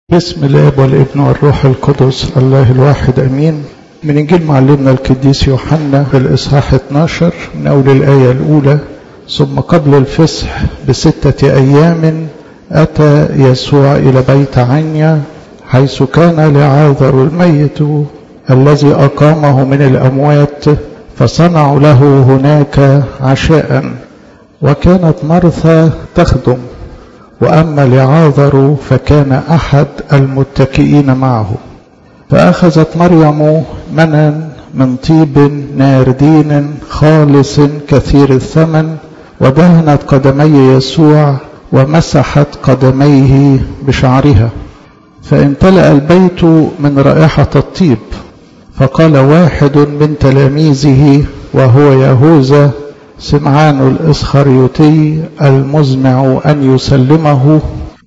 بسم الاب والابن والروح القدس الله الواحد امين من انجيل معلمنا القديس يوحنا في الاصحاح 12 من اول الايه الاولى ثم قبل الفصح بسته ايام اتى يسوع الى بيت عنيا حيث كان لعاذر الميت الذي اقامه من الاموات فصنعوا له هناك عشاء وكانت مرثا تخدم واما لعاذر فكان احد المتكئين معه فاخذت مريم منا من طيب ناردين خالص كثير الثمن ودهنت قدمي يسوع ومسحت قدميه بشعرها فامتلا البيت من رائحه الطيب فقال واحد من تلاميذه وهو يهوذا سمعان الإسخريوتي المزمع أن يسلمه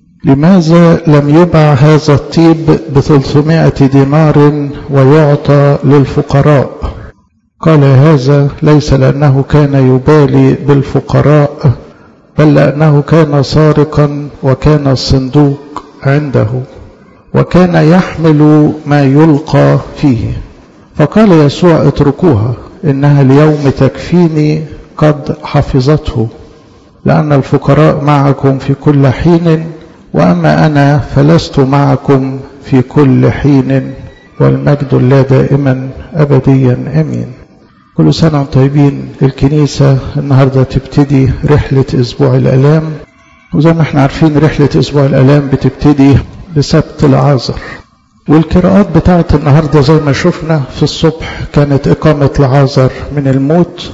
لماذا لم يبع هذا الطيب بثلثمائة دينار ويعطى للفقراء قال هذا ليس لأنه كان يبالي بالفقراء بل لأنه كان سارقا وكان الصندوق عنده وكان يحمل ما يلقى فيه فقال يسوع اتركوها إنها اليوم تكفيني قد حفظته لأن الفقراء معكم في كل حين وأما أنا فلست معكم في كل حين والمجد لا دائما أبديا أمين كل سنة وانتم طيبين الكنيسة النهاردة تبتدي رحلة أسبوع الألام وزي ما احنا عارفين رحلة أسبوع الألام بتبتدي بسبت العازر والقراءات بتاعت النهاردة زي ما شفنا في الصبح كانت إقامة العازر من الموت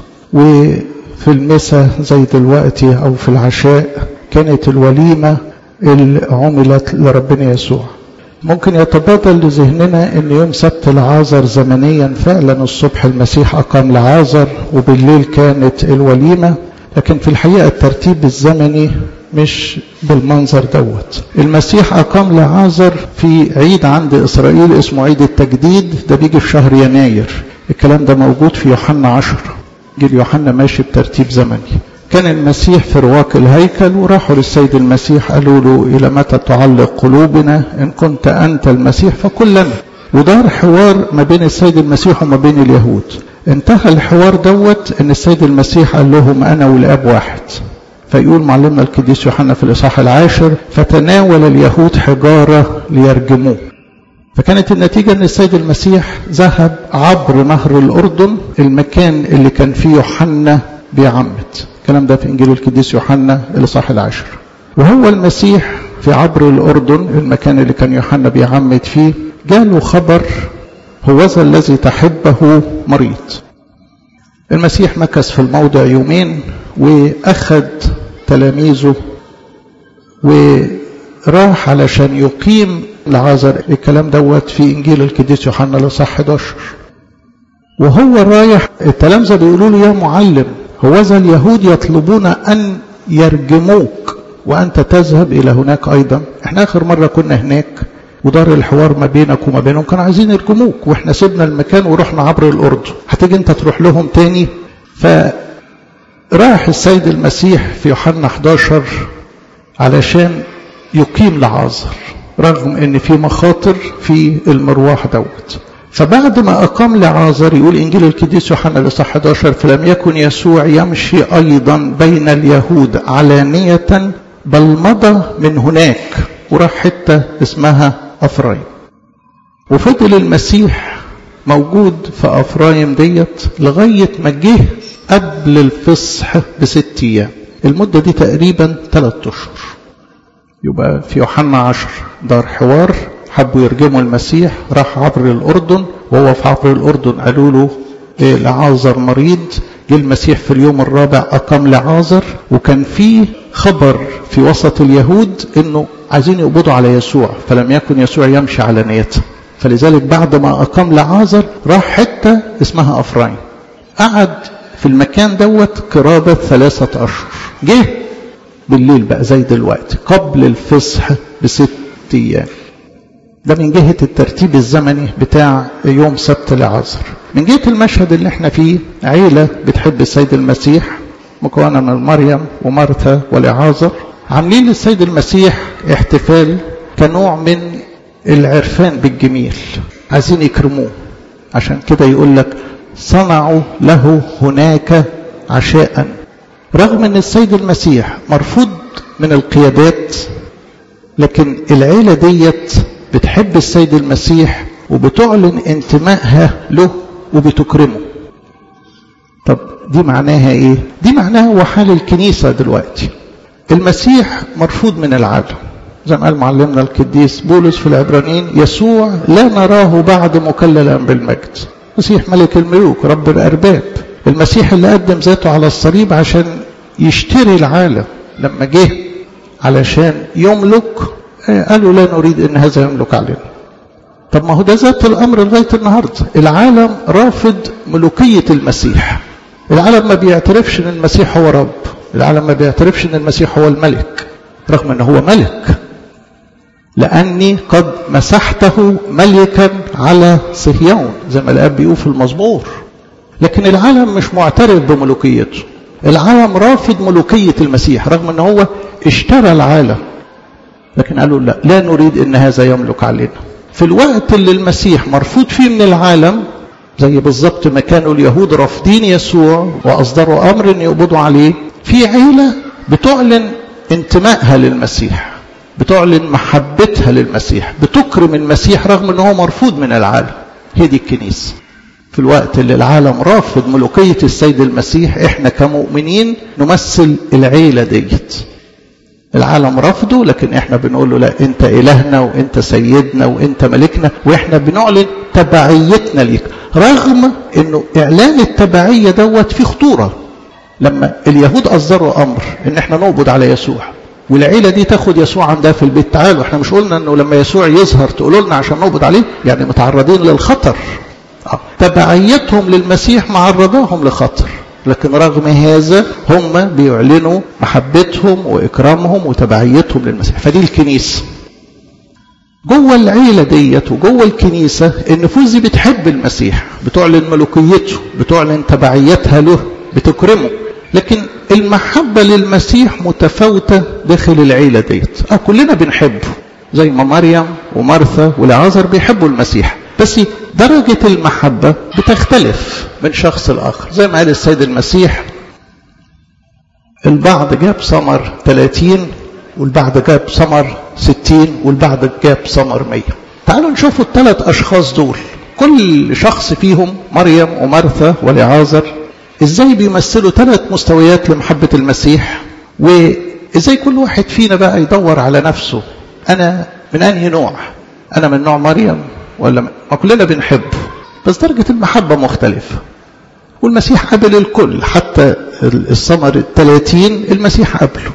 وفي المساء زي دلوقتي أو في العشاء كانت الوليمة اللي عملت لربنا يسوع ممكن يتبادل لذهننا ان يوم سبت العازر زمنيا فعلا الصبح المسيح اقام العازر وبالليل كانت الوليمه لكن في الحقيقه الترتيب الزمني مش بالمنظر دوت المسيح أقام لعازر في عيد عند إسرائيل اسمه عيد التجديد ده بيجي في شهر يناير الكلام ده موجود في يوحنا عشر جيل يوحنا ماشي بترتيب زمني كان المسيح في رواق الهيكل وراحوا للسيد المسيح قالوا له إلى متى تعلق قلوبنا إن كنت أنت المسيح فقل لنا ودار حوار ما بين السيد المسيح وما بين اليهود انتهى الحوار دوت ان السيد المسيح قال لهم انا والاب واحد فيقول معلمنا القديس يوحنا في الإصحاح العاشر فتناول اليهود حجارة ليرجموه فكانت النتيجة أن السيد المسيح ذهب عبر نهر الأردن المكان اللي كان فيه يوحنا بيعمد الكلام ده في إنجيل القديس يوحنا الإصحاح العاشر وهو المسيح في عبر الأردن المكان اللي كان يوحنا بيعمد فيه جاله خبر هوذا الذي تحبه مريض المسيح مكث في الموضع يومين واخذ تلاميذه وراح علشان يقيم العازر الكلام دوت في انجيل القديس يوحنا الاصحاح 11 وهو رايح التلامذه بيقولوا له يا معلم هوذا اليهود يطلبون ان يرجموك وانت تذهب الى هناك ايضا احنا اخر مره كنا هناك ودار الحوار ما بينك وما بينهم كانوا عايزين يرجموك واحنا سيبنا المكان ورحنا عبر الاردن هتيجي انت تروح لهم تاني فراح السيد المسيح في يوحنا 11 علشان يقيم لعازر رغم ان في مخاطر في المروح دوت فبعد ما اقام لعازر يقول انجيل القديس يوحنا الاصحاح 11 فلم يكن يسوع يمشي ايضا بين اليهود علانيه بل مضى من هناك وراح حته اسمها افرايم وفضل المسيح موجود في افرايم ديت لغايه ما جه قبل الفصح بست ايام المده دي تقريبا ثلاث اشهر يبقى في يوحنا عشر دار حوار حبوا يرجموا المسيح راح عبر الاردن وهو في عبر الاردن قالوا له إيه لعازر مريض جه المسيح في اليوم الرابع اقام لعازر وكان فيه خبر في وسط اليهود انه عايزين يقبضوا على يسوع فلم يكن يسوع يمشي على نيته فلذلك بعد ما اقام لعازر راح حته اسمها افرايم قعد في المكان دوت قرابه ثلاثه اشهر جه بالليل بقى زي دلوقتي قبل الفصح بست ايام ده من جهة الترتيب الزمني بتاع يوم سبت لعازر من جهة المشهد اللي احنا فيه عيلة بتحب السيد المسيح مكونة من مريم ومارثا ولعازر عاملين للسيد المسيح احتفال كنوع من العرفان بالجميل عايزين يكرموه عشان كده يقول لك صنعوا له هناك عشاء رغم ان السيد المسيح مرفوض من القيادات لكن العيلة ديت بتحب السيد المسيح وبتعلن انتمائها له وبتكرمه طب دي معناها ايه دي معناها هو حال الكنيسة دلوقتي المسيح مرفوض من العالم زي ما قال معلمنا القديس بولس في العبرانيين يسوع لا نراه بعد مكللا بالمجد مسيح ملك الملوك رب الأرباب المسيح اللي قدم ذاته على الصليب عشان يشتري العالم لما جه علشان يملك قالوا لا نريد ان هذا يملك علينا طب ما هو ده ذات الامر لغايه النهارده العالم رافض ملوكيه المسيح العالم ما بيعترفش ان المسيح هو رب العالم ما بيعترفش ان المسيح هو الملك رغم ان هو ملك لاني قد مسحته ملكا على صهيون زي ما الاب بيقول في المزمور لكن العالم مش معترف بملوكيته العالم رافض ملوكيه المسيح رغم ان هو اشترى العالم لكن قالوا لا لا نريد ان هذا يملك علينا في الوقت اللي المسيح مرفوض فيه من العالم زي بالظبط ما كانوا اليهود رافضين يسوع واصدروا امر ان يقبضوا عليه في عيله بتعلن انتمائها للمسيح بتعلن محبتها للمسيح بتكرم المسيح رغم ان هو مرفوض من العالم هي دي الكنيسه في الوقت اللي العالم رافض ملوكيه السيد المسيح احنا كمؤمنين نمثل العيله ديت العالم رفضه لكن احنا بنقول له لا انت الهنا وانت سيدنا وانت ملكنا واحنا بنعلن تبعيتنا ليك رغم انه اعلان التبعيه دوت فيه خطوره لما اليهود اصدروا امر ان احنا نقبض على يسوع والعيله دي تاخد يسوع عندها في البيت تعالوا احنا مش قلنا انه لما يسوع يظهر تقولوا لنا عشان نقبض عليه يعني متعرضين للخطر تبعيتهم للمسيح معرضاهم لخطر لكن رغم هذا هم بيعلنوا محبتهم واكرامهم وتبعيتهم للمسيح فدي الكنيسه جوه العيله ديت وجوه الكنيسه النفوس دي بتحب المسيح بتعلن ملوكيته بتعلن تبعيتها له بتكرمه لكن المحبه للمسيح متفاوته داخل العيله ديت اه كلنا بنحبه زي ما مريم ومرثا والعازر بيحبوا المسيح بس درجة المحبة بتختلف من شخص لآخر زي ما قال السيد المسيح البعض جاب ثمر 30 والبعض جاب ثمر 60 والبعض جاب ثمر 100 تعالوا نشوفوا الثلاث أشخاص دول كل شخص فيهم مريم ومرثا ولعازر ازاي بيمثلوا ثلاث مستويات لمحبة المسيح وازاي كل واحد فينا بقى يدور على نفسه انا من انهي نوع انا من نوع مريم ولا ما كلنا بنحبه بس درجة المحبة مختلفة والمسيح قبل الكل حتى الثمر الثلاثين المسيح قبله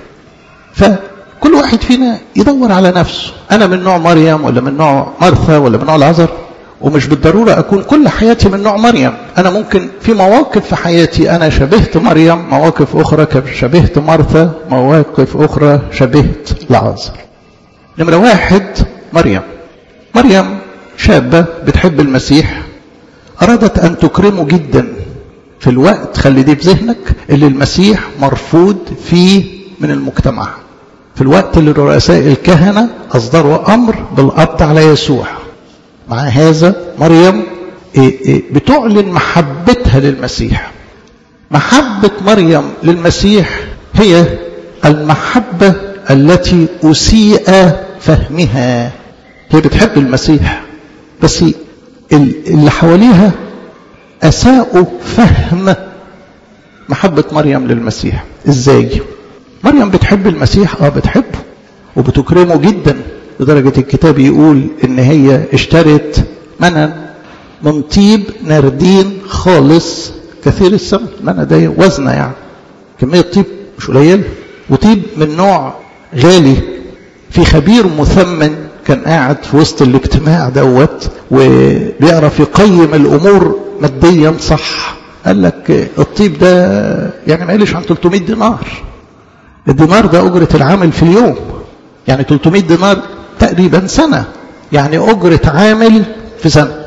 فكل واحد فينا يدور على نفسه أنا من نوع مريم ولا من نوع مرثا ولا من نوع العذر ومش بالضرورة أكون كل حياتي من نوع مريم أنا ممكن في مواقف في حياتي أنا شبهت مريم مواقف أخرى شبهت مرثا مواقف أخرى شبهت العذر نمرة واحد مريم مريم شابة بتحب المسيح أرادت أن تكرمه جدا في الوقت خلي دي في ذهنك اللي المسيح مرفوض فيه من المجتمع في الوقت اللي رؤساء الكهنة أصدروا أمر بالقبض على يسوع مع هذا مريم بتعلن محبتها للمسيح محبة مريم للمسيح هي المحبة التي أسيء فهمها هي بتحب المسيح بس اللي حواليها أساءوا فهم محبة مريم للمسيح ازاي مريم بتحب المسيح اه بتحبه وبتكرمه جدا لدرجة الكتاب يقول ان هي اشترت منن من طيب ناردين خالص كثير الثمن منى ده وزنه يعني كمية طيب مش قليل وطيب من نوع غالي في خبير مثمن كان قاعد في وسط الاجتماع دوت وبيعرف يقيم الامور ماديا صح قال لك الطيب ده يعني ما يقلش عن 300 دينار الدينار ده اجره العامل في اليوم يعني 300 دينار تقريبا سنه يعني اجره عامل في سنه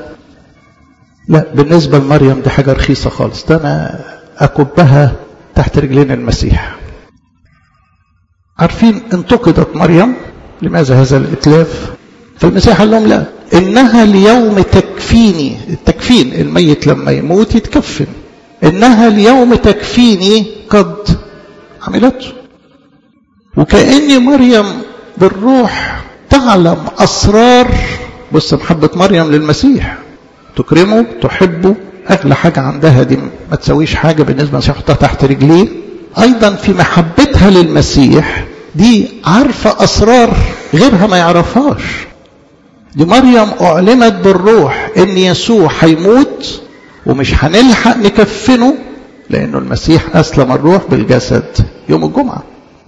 لا بالنسبه لمريم دي حاجه رخيصه خالص ده انا اكبها تحت رجلين المسيح عارفين انتقدت مريم لماذا هذا الاتلاف فالمسيح قال لهم لا إنها اليوم تكفيني التكفين الميت لما يموت يتكفن إنها اليوم تكفيني قد عملته وكأن مريم بالروح تعلم أسرار بص محبة مريم للمسيح تكرمه تحبه أغلى حاجة عندها دي ما تسويش حاجة بالنسبة للمسيح يحطها تحت رجليه أيضا في محبتها للمسيح دي عارفة أسرار غيرها ما يعرفهاش دي مريم أعلمت بالروح إن يسوع هيموت ومش هنلحق نكفنه لأنه المسيح أسلم الروح بالجسد يوم الجمعة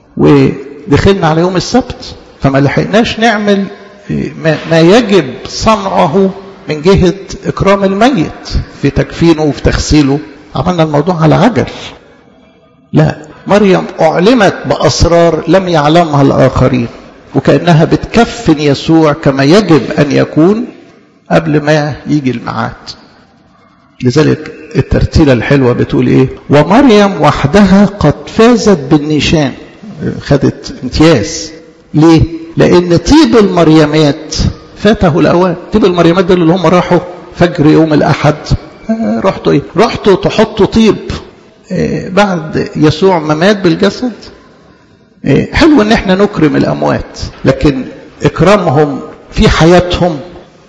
ودخلنا على يوم السبت فما لحقناش نعمل ما يجب صنعه من جهة إكرام الميت في تكفينه وفي تغسيله عملنا الموضوع على عجل لا مريم أعلمت بأسرار لم يعلمها الآخرين وكأنها بتكفن يسوع كما يجب أن يكون قبل ما يجي الميعاد لذلك الترتيلة الحلوة بتقول إيه ومريم وحدها قد فازت بالنيشان خدت امتياز ليه لأن طيب المريمات فاته الأوان طيب المريمات دول اللي هم راحوا فجر يوم الأحد آه رحتوا إيه رحتوا تحطوا طيب آه بعد يسوع ما مات بالجسد آه حلو ان احنا نكرم الاموات لكن اكرامهم في حياتهم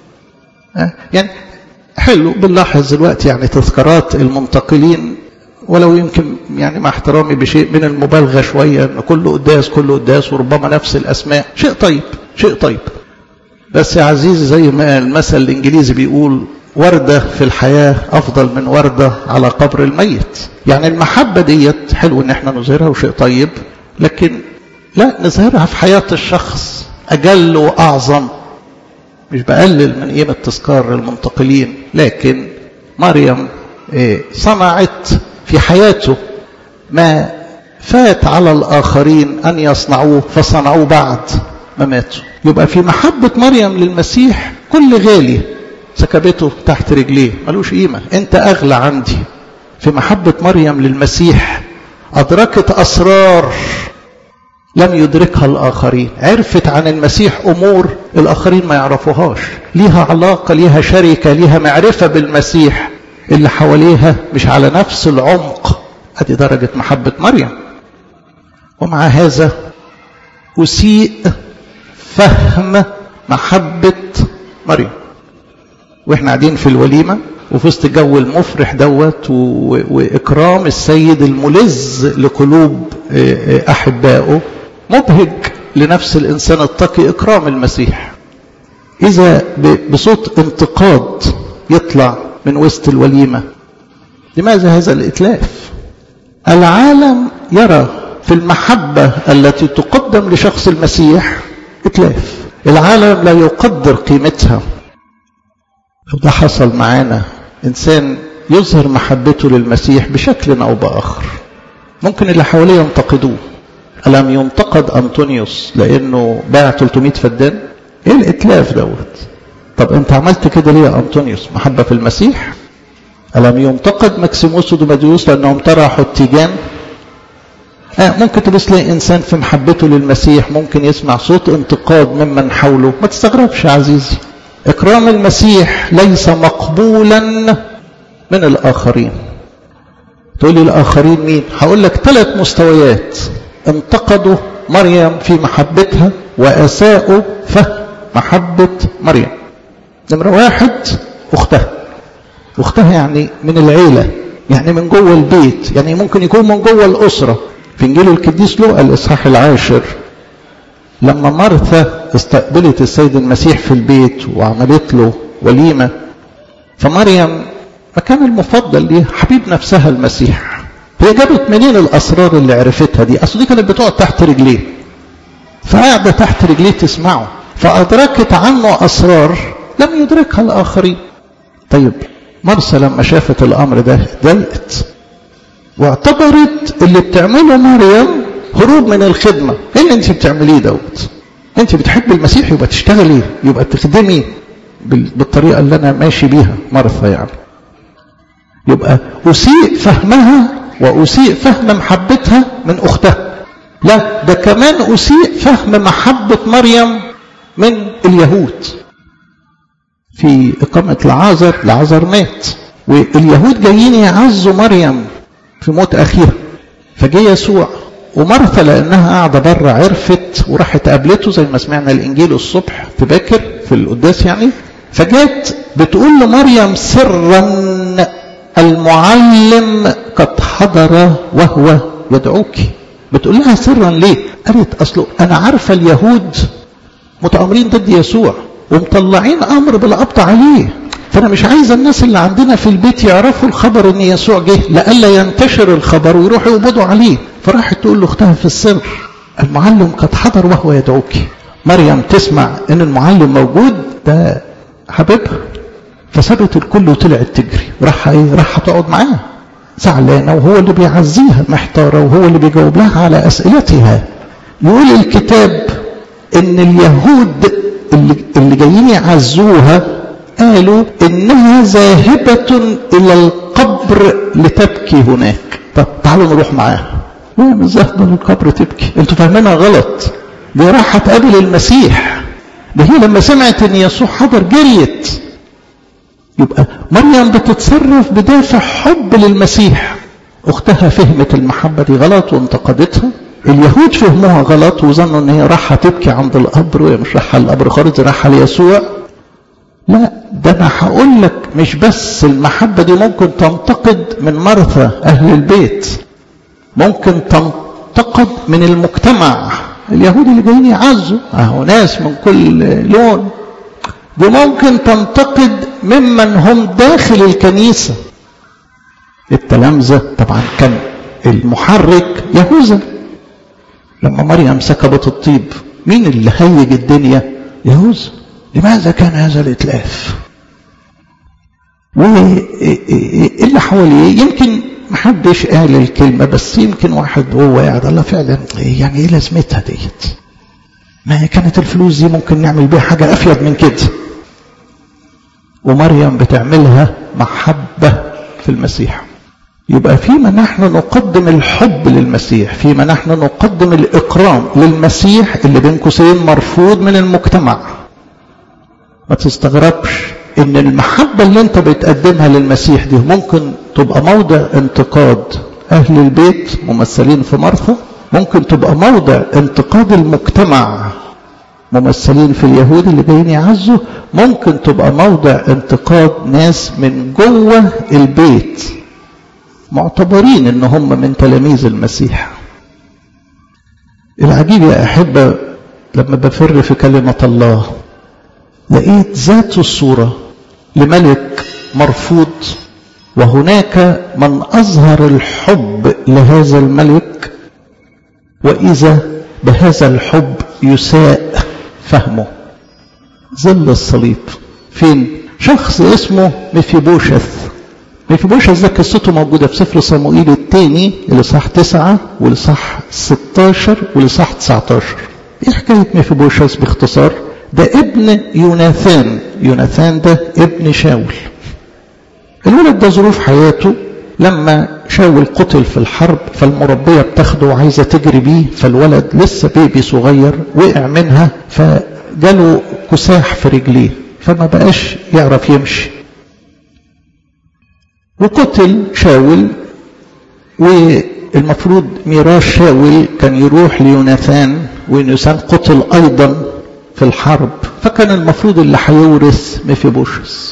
يعني حلو بنلاحظ دلوقتي يعني تذكارات المنتقلين ولو يمكن يعني مع احترامي بشيء من المبالغه شويه ان كله قداس كله قداس وربما نفس الاسماء شيء طيب شيء طيب بس يا عزيزي زي ما المثل الانجليزي بيقول وردة في الحياة أفضل من وردة على قبر الميت يعني المحبة ديت حلو إن احنا نظهرها وشيء طيب لكن لا نظهرها في حياة الشخص أجل وأعظم مش بقلل من قيمة تذكار المنتقلين لكن مريم صنعت في حياته ما فات على الآخرين أن يصنعوه فصنعوه بعد ما ماتوا يبقى في محبة مريم للمسيح كل غالي سكبته تحت رجليه ملوش قيمة انت أغلى عندي في محبة مريم للمسيح أدركت أسرار لم يدركها الآخرين عرفت عن المسيح أمور الآخرين ما يعرفوهاش ليها علاقة ليها شركة ليها معرفة بالمسيح اللي حواليها مش على نفس العمق ادي درجة محبة مريم ومع هذا أسيء فهم محبة مريم واحنا قاعدين في الوليمة وفي وسط الجو المفرح دوت وإكرام السيد الملز لقلوب أحبائه مبهج لنفس الإنسان التقي إكرام المسيح إذا بصوت انتقاد يطلع من وسط الوليمة لماذا هذا الإتلاف العالم يرى في المحبة التي تقدم لشخص المسيح إتلاف العالم لا يقدر قيمتها وده حصل معانا إنسان يظهر محبته للمسيح بشكل أو بآخر ممكن اللي حواليه ينتقدوه ألم ينتقد أنطونيوس لأنه باع 300 فدان إيه الإتلاف دوت طب أنت عملت كده ليه يا أنطونيوس محبة في المسيح ألم ينتقد مكسيموس ودوماديوس لأنهم طرحوا التيجان آه ممكن تبص لي إنسان في محبته للمسيح ممكن يسمع صوت انتقاد ممن حوله ما تستغربش يا عزيزي إكرام المسيح ليس مقبولا من الآخرين تقول لي الآخرين مين هقول لك ثلاث مستويات انتقدوا مريم في محبتها وأساءوا فهم محبة مريم نمرة واحد أختها أختها يعني من العيلة يعني من جوه البيت يعني ممكن يكون من جوه الأسرة في إنجيل القديس لوقا الإصحاح العاشر لما مرثا استقبلت السيد المسيح في البيت وعملت له وليمة فمريم مكان المفضل ليه حبيب نفسها المسيح هي جابت منين الأسرار اللي عرفتها دي أصل دي كانت بتقعد تحت رجليه فقاعدة تحت رجليه تسمعه فأدركت عنه أسرار لم يدركها الآخرين طيب مرسى لما شافت الأمر ده ضايقت واعتبرت اللي بتعمله مريم هروب من الخدمة ايه اللي انت بتعمليه دوت انت بتحب المسيح يبقى تشتغلي يبقى تخدمي بالطريقة اللي انا ماشي بيها مرثى يعني يبقى أسيء فهمها وأسيء فهم محبتها من أختها لا ده كمان أسيء فهم محبة مريم من اليهود في إقامة العازر العازر مات واليهود جايين يعزوا مريم في موت أخيها فجه يسوع ومرثا لأنها قاعدة بره عرفت وراحت قابلته زي ما سمعنا الإنجيل الصبح في باكر في القداس يعني فجات بتقول لمريم سرا المعلم قد حضر وهو يدعوك بتقول لها سرا ليه قالت أصله أنا عارفة اليهود متآمرين ضد يسوع ومطلعين أمر بالقبض عليه فأنا مش عايزة الناس اللي عندنا في البيت يعرفوا الخبر إن يسوع جه لئلا ينتشر الخبر ويروحوا يقبضوا عليه فراحت تقول لاختها في السر المعلم قد حضر وهو يدعوك مريم تسمع إن المعلم موجود ده حبيبها فسابت الكل وطلعت تجري راح ايه راح تقعد معاه زعلانه وهو اللي بيعزيها محتاره وهو اللي بيجاوب لها على اسئلتها يقول الكتاب ان اليهود اللي, اللي جايين يعزوها قالوا انها ذاهبه الى القبر لتبكي هناك طب تعالوا نروح معاها هي مش ذاهبه للقبر تبكي انتوا فاهمينها غلط دي راحت تقابل المسيح ده هي لما سمعت ان يسوع حضر جريت يبقى مريم بتتصرف بدافع حب للمسيح اختها فهمت المحبه دي غلط وانتقدتها اليهود فهموها غلط وظنوا ان هي رايحه تبكي عند القبر وهي مش رايحه القبر خالص رايحه ليسوع لا ده انا هقول لك مش بس المحبه دي ممكن تنتقد من مرثى اهل البيت ممكن تنتقد من المجتمع اليهود اللي جايين يعزوا اهو ناس من كل لون دي ممكن تنتقد ممن هم داخل الكنيسة التلامذة طبعا كان المحرك يهوذا لما مريم سكبت الطيب مين اللي هيج الدنيا يهوذا لماذا كان هذا الاتلاف واللي حواليه يمكن محدش قال الكلمة بس يمكن واحد وهو قاعد الله فعلا يعني ايه لازمتها ديت ما كانت الفلوس دي ممكن نعمل بيها حاجة أفيد من كده ومريم بتعملها محبة في المسيح يبقى فيما نحن نقدم الحب للمسيح فيما نحن نقدم الإكرام للمسيح اللي بين قوسين مرفوض من المجتمع ما تستغربش ان المحبة اللي انت بتقدمها للمسيح دي ممكن تبقى موضع انتقاد اهل البيت ممثلين في مرثا ممكن تبقى موضع انتقاد المجتمع ممثلين في اليهود اللي جايين يعزوا ممكن تبقى موضع انتقاد ناس من جوه البيت معتبرين ان هم من تلاميذ المسيح العجيب يا احبه لما بفر في كلمه الله لقيت ذات الصوره لملك مرفوض وهناك من اظهر الحب لهذا الملك واذا بهذا الحب يساء فهمه ظل الصليب فين شخص اسمه مفيبوشث مفيبوشث ده قصته موجودة في سفر صموئيل الثاني الإصحاح 9 والإصحاح 16 والإصحاح 19 ايه حكاية مفيبوشث باختصار ده ابن يوناثان يوناثان ده ابن شاول الولد ده ظروف حياته لما شاول قتل في الحرب فالمربية بتاخده وعايزة تجري بيه فالولد لسه بيبي صغير وقع منها فجاله كساح في رجليه فما بقاش يعرف يمشي وقتل شاول والمفروض ميراث شاول كان يروح ليوناثان ويوناثان قتل ايضا في الحرب فكان المفروض اللي هيورث ميفيبوشس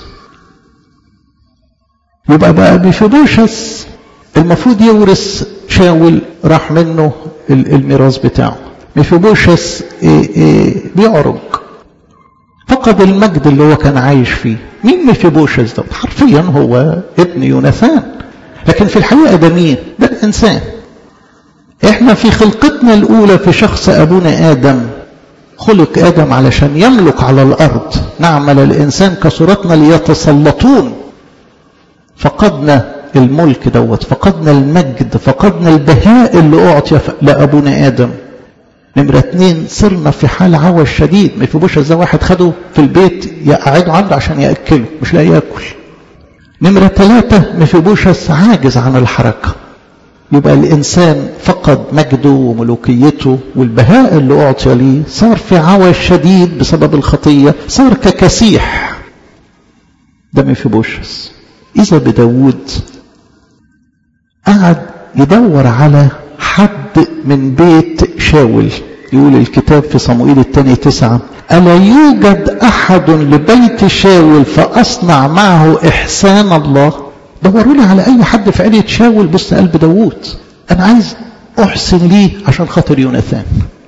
يبقى بقى ميفيبوشس المفروض يورث شاول راح منه الميراث بتاعه ميفيبوشس بيعرج فقد المجد اللي هو كان عايش فيه مين ميفيبوشس ده حرفيا هو ابن يوناثان لكن في الحقيقة ده مين ده الإنسان احنا في خلقتنا الأولى في شخص أبونا آدم خلق آدم علشان يملك على الأرض نعمل الإنسان كصورتنا ليتسلطون فقدنا الملك دوت فقدنا المجد فقدنا البهاء اللي أعطي لأبونا آدم نمرة اتنين صرنا في حال عوز شديد ما يفيبوش ازاي واحد خده في البيت يقعده عنده عشان يأكله مش لاقي ياكل نمرة ثلاثة مفيبوشس عاجز عن الحركة يبقى الإنسان فقد مجده وملوكيته والبهاء اللي أعطي ليه صار في عوى شديد بسبب الخطية صار ككسيح ده ميفيبوشس إذا بداود قعد يدور على حد من بيت شاول يقول الكتاب في صموئيل الثاني تسعة ألا يوجد أحد لبيت شاول فأصنع معه إحسان الله دوروا لي على أي حد في عيلة شاول بص قلب داوود أنا عايز أحسن ليه عشان خاطر يوناثان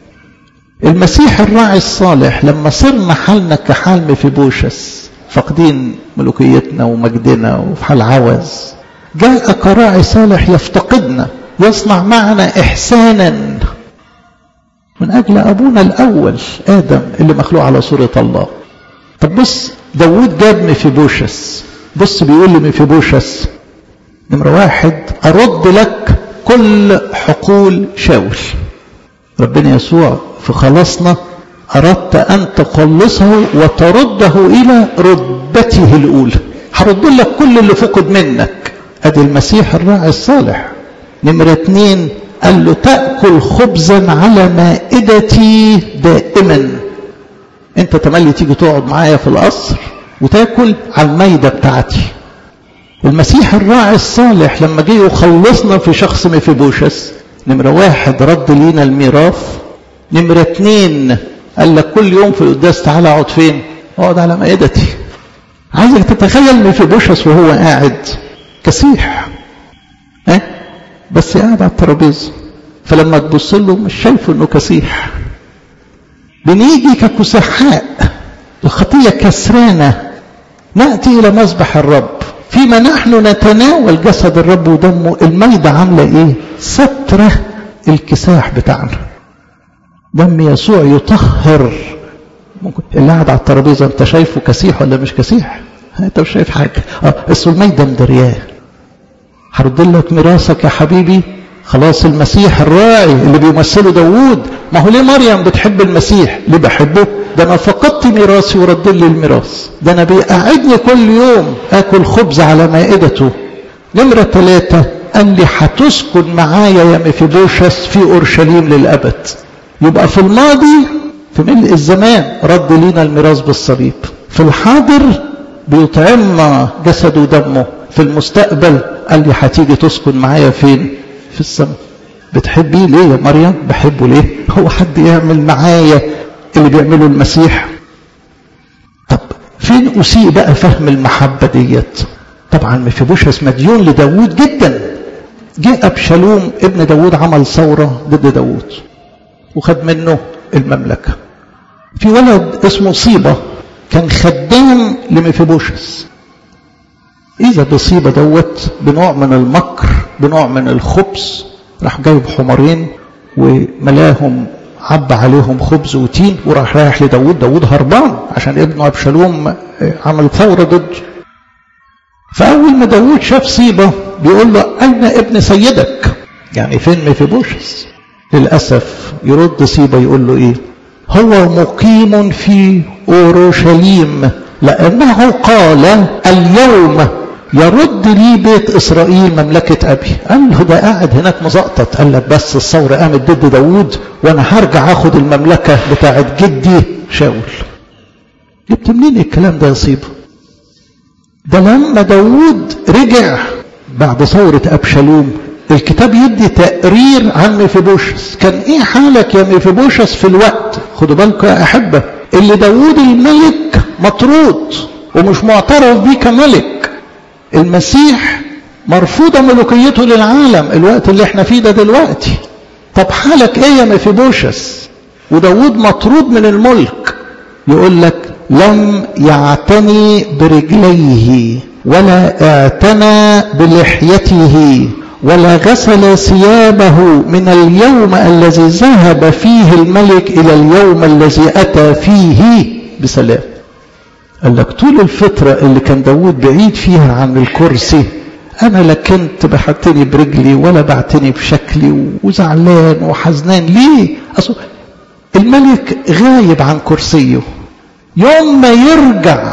المسيح الراعي الصالح لما صرنا حالنا كحال مفيبوشس فاقدين ملوكيتنا ومجدنا وفي حال عوز جاء كراعي صالح يفتقدنا يصنع معنا إحسانا من أجل أبونا الأول آدم اللي مخلوق على صورة الله طب بص داود جاب مفيبوشس بص بيقول لي مفيبوشس نمرة واحد أرد لك كل حقول شاول ربنا يسوع في خلاصنا أردت أن تخلصه وترده إلى رتبته الأولى هرد لك كل اللي فقد منك أدي المسيح الراعي الصالح نمرة اتنين قال له تأكل خبزا على مائدتي دائما انت تملي تيجي تقعد معايا في القصر وتاكل على المايدة بتاعتي المسيح الراعي الصالح لما جه يخلصنا في شخص مفيبوشس نمرة واحد رد لينا الميراث نمرة اتنين قال لك كل يوم في القداس تعالى اقعد فين اقعد على مائدتي عايزك تتخيل مفيبوشس وهو قاعد كسيح اه؟ بس قاعد على الترابيزه فلما تبص له مش شايفه انه كسيح بنيجي ككسحاء الخطيه كسرانه ناتي الى مذبح الرب فيما نحن نتناول جسد الرب ودمه الميدة عاملة ايه سترة الكساح بتاعنا دم يسوع يطهر ممكن اللي قاعد على الترابيزه انت شايفه كسيح ولا مش كسيح انت مش شايف حاجه اه اصل الميدة مدرياه هرد لك ميراثك يا حبيبي خلاص المسيح الراعي اللي بيمثله داوود ما هو ليه مريم بتحب المسيح ليه بحبه ده انا فقدت ميراثي ورد لي الميراث ده انا بيقعدني كل يوم اكل خبز على مائدته نمرة ثلاثة قال لي هتسكن معايا يا مفيبوشس في اورشليم للابد يبقى في الماضي في ملء الزمان رد لينا الميراث بالصليب في الحاضر بيطعمنا جسده ودمه في المستقبل قال لي هتيجي تسكن معايا فين في السماء بتحبيه ليه يا مريم بحبه ليه هو حد يعمل معايا اللي بيعمله المسيح طب فين أسيء بقى فهم المحبة ديت طبعا مفيبوشس مديون لداوود جدا جاء أبشالوم ابن داوود عمل ثورة ضد داوود وخد منه المملكة في ولد اسمه صيبة كان خدام لمفيبوشس إذا بصيبة دوت بنوع من المكر بنوع من الخبز راح جايب حمارين وملاهم عب عليهم خبز وتين وراح رايح لداود داود هربان عشان ابنه أبشالوم عمل ثورة ضده فأول ما داود شاف صيبة بيقول له أين ابن سيدك يعني فين مفيبوشس للأسف يرد صيبة يقول له إيه هو مقيم في أورشليم لأنه قال اليوم يرد لي بيت إسرائيل مملكة أبي قال له ده قاعد هناك مزقطط قال لك بس الثورة قامت ضد داوود وأنا هرجع أخد المملكة بتاعت جدي شاول جبت منين الكلام ده يا صيبة ده لما داوود رجع بعد ثورة أبشالوم الكتاب يدي تقرير عن ميفيبوشس كان ايه حالك يا ميفيبوشس في الوقت خدوا بالكم يا أحبة اللي داوود الملك مطرود ومش معترف بيه كملك المسيح مرفوضة ملوكيته للعالم الوقت اللي احنا فيه ده دلوقتي طب حالك ايه يا مفيبوشس وداود مطرود من الملك يقول لك لم يعتني برجليه ولا اعتنى بلحيته ولا غسل ثيابه من اليوم الذي ذهب فيه الملك الى اليوم الذي اتى فيه بسلام قال لك طول الفترة اللي كان داود بعيد فيها عن الكرسي أنا لا كنت بحتني برجلي ولا بعتني بشكلي وزعلان وحزنان ليه؟ أصل الملك غايب عن كرسيه يوم ما يرجع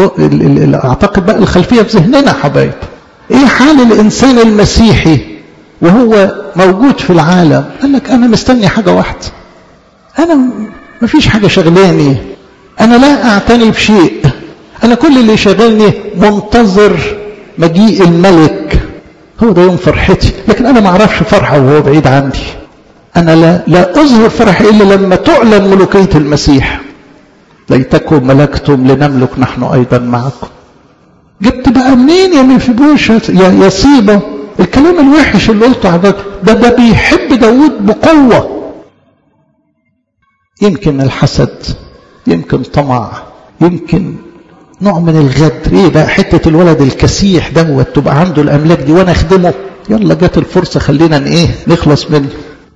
أعتقد بقى الخلفية في ذهننا حبايب إيه حال الإنسان المسيحي وهو موجود في العالم قال لك أنا مستني حاجة واحدة أنا ما فيش حاجة شغلاني أنا لا أعتني بشيء أنا كل اللي شغلني منتظر مجيء الملك هو ده يوم فرحتي لكن أنا ما أعرفش فرحة وهو بعيد عني أنا لا, لا أظهر فرحي إلا لما تعلن ملوكية المسيح ليتكم ملكتم لنملك نحن أيضا معكم جبت بقى منين يا مفيبوشة يا يا صيبة الكلام الوحش اللي قلته على ده ده بيحب داود بقوة يمكن الحسد يمكن طمع يمكن نوع من الغدر ايه بقى حتة الولد الكسيح دوت تبقى عنده الاملاك دي وانا اخدمه يلا جت الفرصة خلينا ايه نخلص منه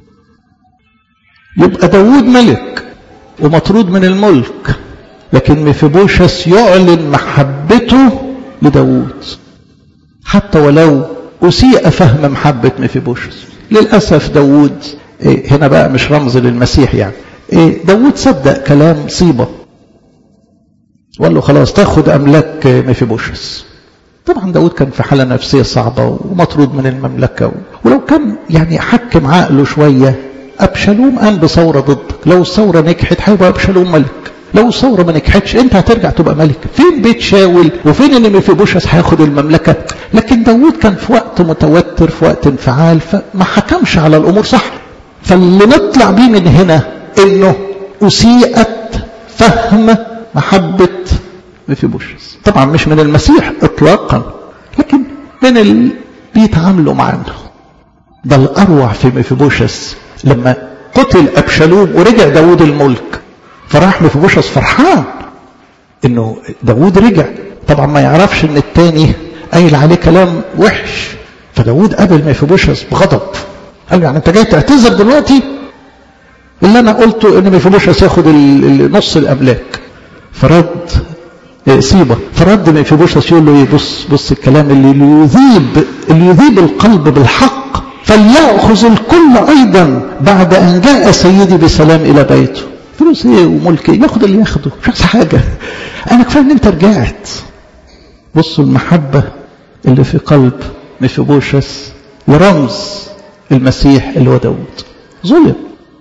يبقى داود ملك ومطرود من الملك لكن مفيبوشس يعلن محبته لداود حتى ولو أسيء فهم محبة مفيبوشس للأسف داود إيه هنا بقى مش رمز للمسيح يعني إيه داود صدق كلام صيبة وقال له خلاص تاخد أملاك مفيبوشس طبعا داود كان في حالة نفسية صعبة ومطرود من المملكة ولو كان يعني حكم عقله شوية أبشالوم قام بثورة ضدك لو الثورة نجحت هيبقى أبشالوم ملك لو الثورة ما نجحتش انت هترجع تبقى ملك فين بيت شاول وفين ان مفيبوشس هياخد المملكة لكن داود كان في وقت متوتر في وقت انفعال فما حكمش على الامور صح فاللي نطلع بيه من هنا انه اسيئت فهم محبة مفيبوشس طبعا مش من المسيح اطلاقا لكن من اللي بيتعاملوا معانا ده الاروع في مفيبوشس لما قتل ابشالوم ورجع داود الملك فراح مفيبوشس فرحان انه داود رجع طبعا ما يعرفش ان التاني قايل عليه كلام وحش فداود قابل مفيبوشس بغضب قال له يعني انت جاي تعتذر دلوقتي اللي انا قلته ان مفيبوشس ياخد نص الاملاك فرد سيبة فرد مفيبوشس يقول له ايه بص بص الكلام اللي يذيب اللي يذيب القلب بالحق فليأخذ الكل ايضا بعد ان جاء سيدي بسلام الى بيته فلوس ايه وملك ايه ياخد اللي ياخده مش عايز حاجه انا كفايه ان انت رجعت بصوا المحبه اللي في قلب مفيبوشس ورمز المسيح اللي هو داود ظلم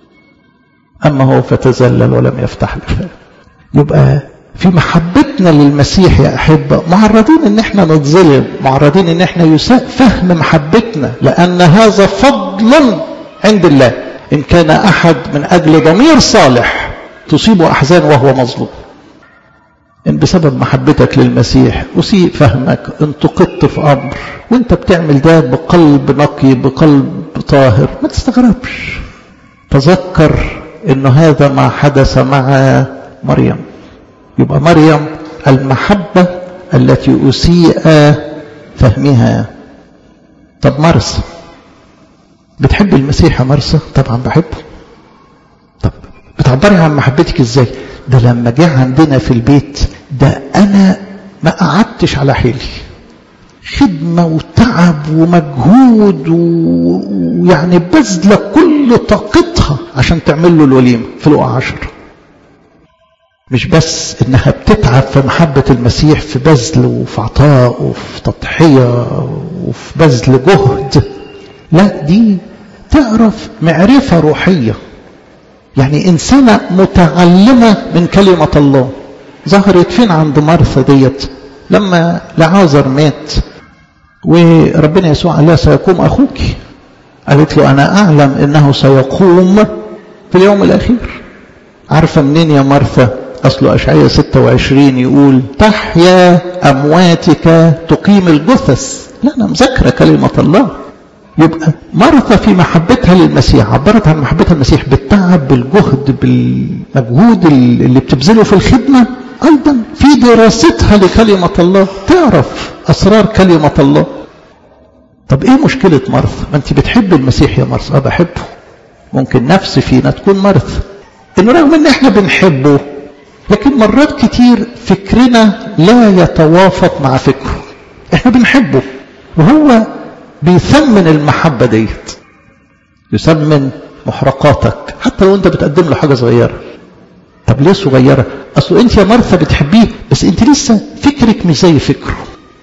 اما هو فتذلل ولم يفتح لفاه يبقى في محبتنا للمسيح يا احبه معرضين ان احنا نتظلم معرضين ان احنا يساء فهم محبتنا لان هذا فضل عند الله إن كان أحد من أجل ضمير صالح تصيبه أحزان وهو مظلوم إن بسبب محبتك للمسيح أسيء فهمك انتقدت في أمر وانت بتعمل ده بقلب نقي بقلب طاهر ما تستغربش تذكر انه هذا ما حدث مع مريم يبقى مريم المحبة التي أسيء فهمها طب مرسى بتحب المسيح يا مرسى طبعا بحبه طب بتعبري عن محبتك ازاي ده لما جه عندنا في البيت ده انا ما قعدتش على حيلي خدمة وتعب ومجهود ويعني بذلة كل طاقتها عشان تعمل له الوليمة في لقى عشر مش بس انها بتتعب في محبة المسيح في بذل وفي عطاء وفي تضحية وفي بذل جهد لا دي تعرف معرفة روحية يعني إنسانة متعلمة من كلمة الله ظهرت فين عند مرثا ديت لما لعازر مات وربنا يسوع قال لها سيقوم أخوك قالت له أنا أعلم أنه سيقوم في اليوم الأخير عارفة منين يا مرثا أصله أشعية 26 يقول تحيا أمواتك تقيم الجثث لا أنا مذاكرة كلمة الله يبقى مرثا في محبتها للمسيح عبرت عن محبتها للمسيح بالتعب بالجهد بالمجهود اللي بتبذله في الخدمة أيضا في دراستها لكلمة الله تعرف أسرار كلمة الله طب إيه مشكلة مرثا ما أنت بتحب المسيح يا مرثا أه بحبه ممكن نفس فينا تكون مرثا إنه رغم إن إحنا بنحبه لكن مرات كتير فكرنا لا يتوافق مع فكره إحنا بنحبه وهو بيثمن المحبة ديت يثمن محرقاتك حتى لو انت بتقدم له حاجة صغيرة طب ليه صغيرة اصل انت يا مرثا بتحبيه بس انت لسه فكرك مش زي فكره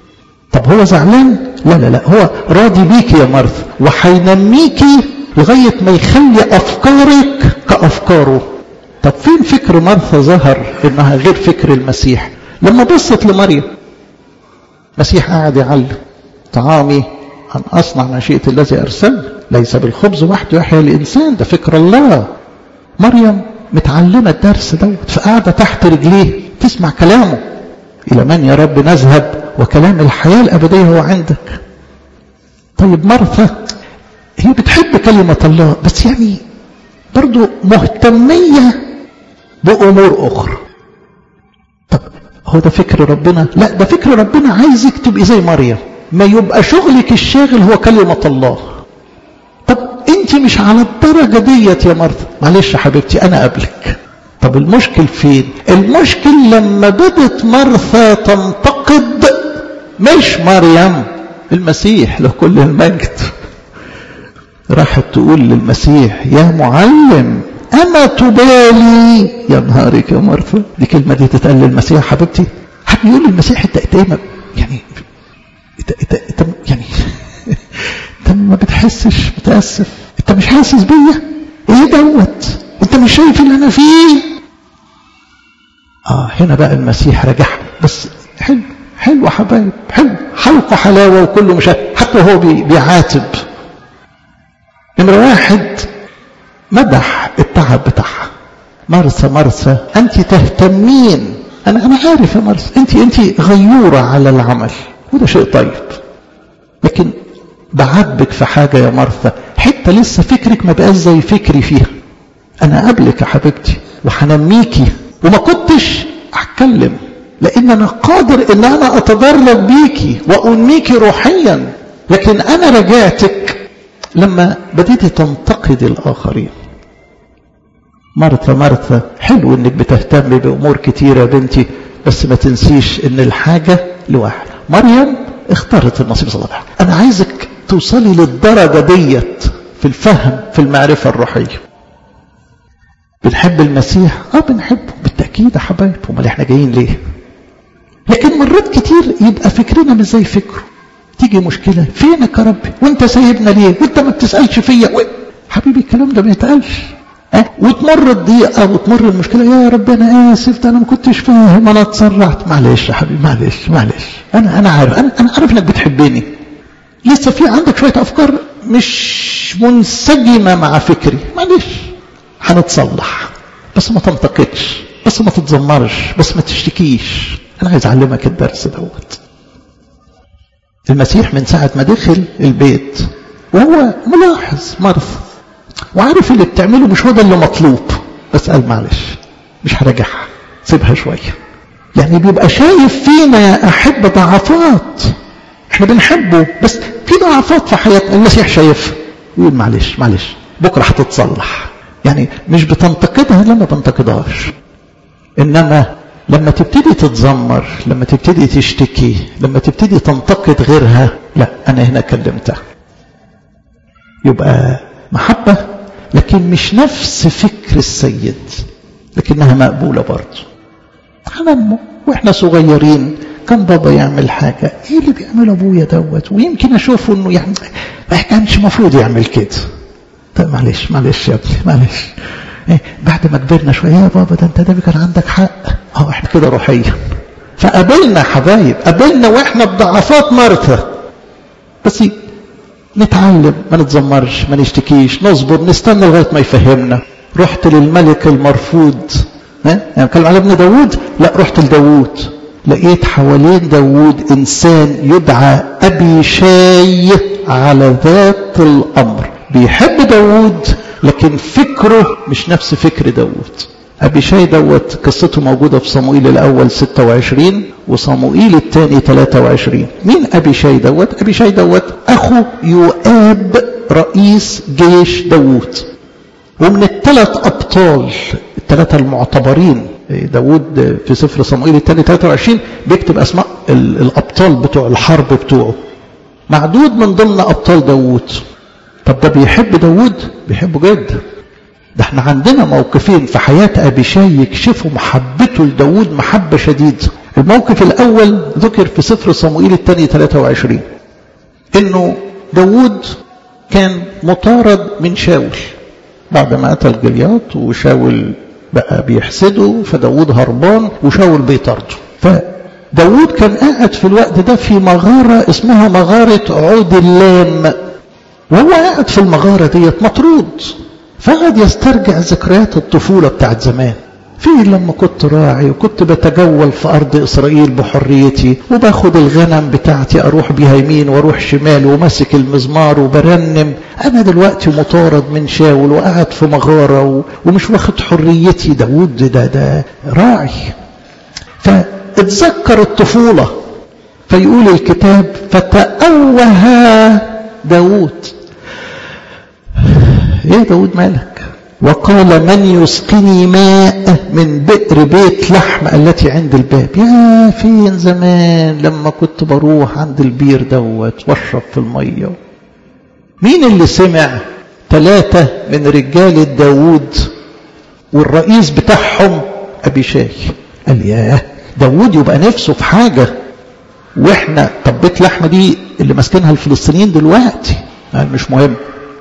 طب هو زعلان لا لا لا هو راضي بيك يا مرثا وهينميكي لغاية ما يخلي أفكارك كأفكاره طب فين فكر مرثا ظهر إنها غير فكر المسيح لما بصت لمريم المسيح قاعد يعلم طعامي أن أصنع مشيئة الذي أرسل ليس بالخبز وحده يحيى الإنسان ده فكر الله مريم متعلمة الدرس دوت فقاعدة تحت رجليه تسمع كلامه إلى من يا رب نذهب وكلام الحياة الأبدية هو عندك طيب مرثا هي بتحب كلمة الله بس يعني برضو مهتمية بأمور أخرى طب هو ده فكر ربنا لا ده فكر ربنا عايزك تبقي زي مريم ما يبقى شغلك الشاغل هو كلمة الله طب انت مش على الدرجة ديت يا مرثا معلش يا حبيبتي انا قبلك طب المشكل فين المشكل لما بدت مرثا تنتقد مش مريم المسيح له كل المجد راحت تقول للمسيح يا معلم أما تبالي يا نهارك يا مرثا دي كلمة دي تتقال للمسيح حبيبتي حد يقول للمسيح انت انت يعني انت انت انت يعني انت ما بتحسش متأسف انت مش حاسس بيا ايه دوت انت مش شايف اللي انا فيه اه هنا بقى المسيح رجع بس حلو حلو يا حبايب حلو حلقه حلاوه وكله مش حتى هو بي بيعاتب نمرة واحد مدح التعب بتاعها مرسى مرسى انت تهتمين انا انا عارف يا مرسى انت انت غيوره على العمل وده شيء طيب لكن بعاتبك في حاجه يا مرثا حته لسه فكرك ما بقاش زي فكري فيها انا قبلك يا حبيبتي وهنميكي وما كنتش هتكلم لان انا قادر ان انا اتدرج بيكي وانميكي روحيا لكن انا رجعتك لما بديتي تنتقد الاخرين مرثا مرثا حلو انك بتهتم بامور كتيره يا بنتي بس ما تنسيش ان الحاجه لواحد مريم اختارت النصيب صالح انا عايزك توصلي للدرجه ديت في الفهم في المعرفه الروحيه بنحب المسيح اه بنحبه بالتاكيد يا حبايب امال احنا جايين ليه لكن مرات كتير يبقى فكرنا مش زي فكره تيجي مشكله فينك يا ربي وانت سايبنا ليه وانت ما بتسالش فيا و... حبيبي الكلام ده ما يتقالش أه؟ وتمر الضيقه وتمر المشكله يا رب انا اسف ده انا ما كنتش فاهم انا اتسرعت معلش يا حبيبي معلش معلش انا انا عارف انا انا عارف انك بتحبني لسه في عندك شويه افكار مش منسجمه مع فكري معلش هنتصلح بس ما تنتقدش بس ما تتذمرش بس ما تشتكيش انا عايز اعلمك الدرس دوت المسيح من ساعة ما دخل البيت وهو ملاحظ مرثا وعارف اللي بتعمله مش هو ده اللي مطلوب بس قال معلش مش هرجعها سيبها شوية يعني بيبقى شايف فينا يا أحبة ضعفات احنا بنحبه بس في ضعفات في حياتنا المسيح شايفها يقول معلش معلش بكرة هتتصلح يعني مش بتنتقدها لا ما بنتقدهاش انما لما تبتدي تتذمر لما تبتدي تشتكي لما تبتدي تنتقد غيرها لا انا هنا كلمتها يبقى محبة لكن مش نفس فكر السيد لكنها مقبولة برضه هنمو واحنا صغيرين كان بابا يعمل حاجة ايه اللي بيعمله ابويا دوت ويمكن اشوفه انه يعني ما كانش المفروض يعمل كده طيب معلش معلش يا ابني معلش إيه بعد ما كبرنا شويه يا بابا ده انت ده كان عندك حق اه احنا كده روحيا فقابلنا حبايب قابلنا واحنا بضعفات مرثا بس نتعلم ما نتذمرش ما نشتكيش نصبر نستنى لغايه ما يفهمنا رحت للملك المرفوض ها يعني بتكلم على ابن داوود لا رحت لداوود لقيت حوالين داوود انسان يدعى ابي شاي على ذات الامر بيحب داوود لكن فكره مش نفس فكر داوود أبي شاي دوت قصته موجودة في صموئيل الأول 26 وصموئيل الثاني 23 مين أبي شاي دوت أبي شاي دوت أخو يؤاب رئيس جيش داوود ومن الثلاث أبطال الثلاثة المعتبرين داوود في سفر صموئيل الثاني 23 بيكتب أسماء الأبطال بتوع الحرب بتوعه معدود من ضمن أبطال داوود طب ده بيحب داوود بيحبه جدا ده احنا عندنا موقفين في حياة أبي شاي يكشفوا محبته لداود محبة شديدة الموقف الأول ذكر في سفر صموئيل الثاني 23 إنه داود كان مطارد من شاول بعد ما قتل جلياط وشاول بقى بيحسده فداود هربان وشاول بيطارده فداود كان قاعد في الوقت ده في مغارة اسمها مغارة عود اللام وهو قاعد في المغارة ديت مطرود فقعد يسترجع ذكريات الطفولة بتاعت زمان في لما كنت راعي وكنت بتجول في أرض إسرائيل بحريتي وباخد الغنم بتاعتي أروح بيها يمين وأروح شمال وماسك المزمار وبرنم أنا دلوقتي مطارد من شاول وقاعد في مغارة ومش واخد حريتي داود ده ده راعي فاتذكر الطفولة فيقول الكتاب فتأوه داود ايه داود مالك وقال من يسقني ماء من بئر بيت لحم التي عند الباب يا فين زمان لما كنت بروح عند البير دوت واشرب في المية مين اللي سمع ثلاثة من رجال داود والرئيس بتاعهم أبي شاي قال ياه داود يبقى نفسه في حاجة واحنا طب بيت لحم دي اللي ماسكينها الفلسطينيين دلوقتي قال مش مهم